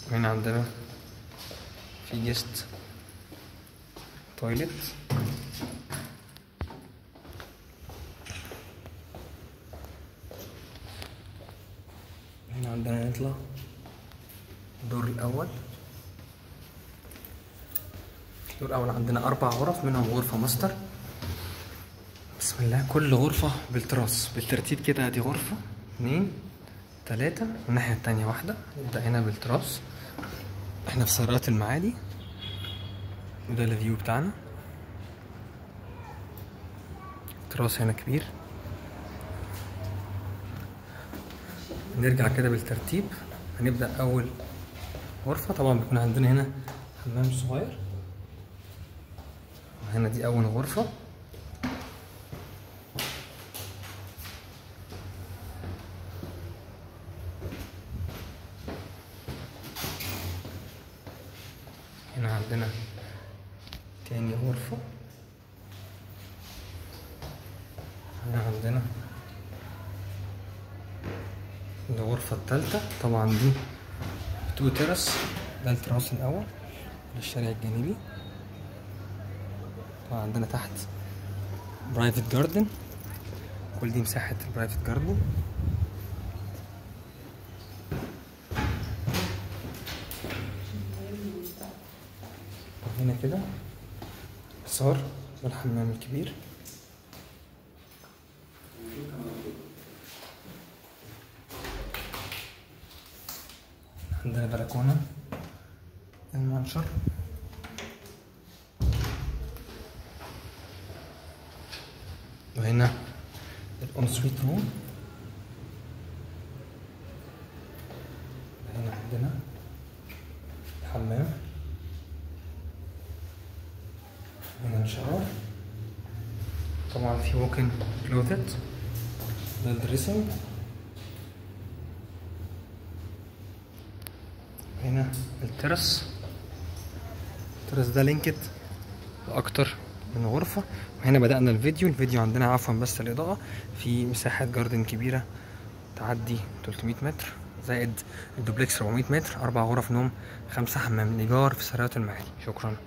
هنا عندنا في جيست تويلت هنا عندنا نطلع الدور الأول الدور الأول عندنا أربع غرف منهم غرفة ماستر بسم الله كل غرفة بالتراس بالترتيب كده دي غرفة اتنين تلاتة والناحية التانية واحدة نبدأ هنا بالتراس احنا في سيارات المعادي وده الفيو بتاعنا تراس هنا كبير نرجع كده بالترتيب هنبدأ أول غرفة طبعا بيكون عندنا هنا حمام صغير وهنا دي أول غرفة هنا عندنا تاني غرفة هنا عندنا الغرفة التالتة طبعا دي تو ترس ده التراس الأول للشارع الجانبي طبعا عندنا تحت برايفت جاردن كل دي مساحة البرايفت جاردن هنا كده صار والحمام الكبير عندنا بلكونة المنشر وهنا الأون سويت روم هنا عندنا الحمام هنا الشاور طبعا في ووكن كلوزت ده الدريسنج هنا الترس الترس ده لينكد لأكتر من غرفة وهنا بدأنا الفيديو الفيديو عندنا عفوا بس الإضاءة في مساحة جاردن كبيرة تعدي 300 متر زائد الدوبلكس 400 متر أربع غرف نوم خمسة حمام الإيجار في سرايات المعادي شكرا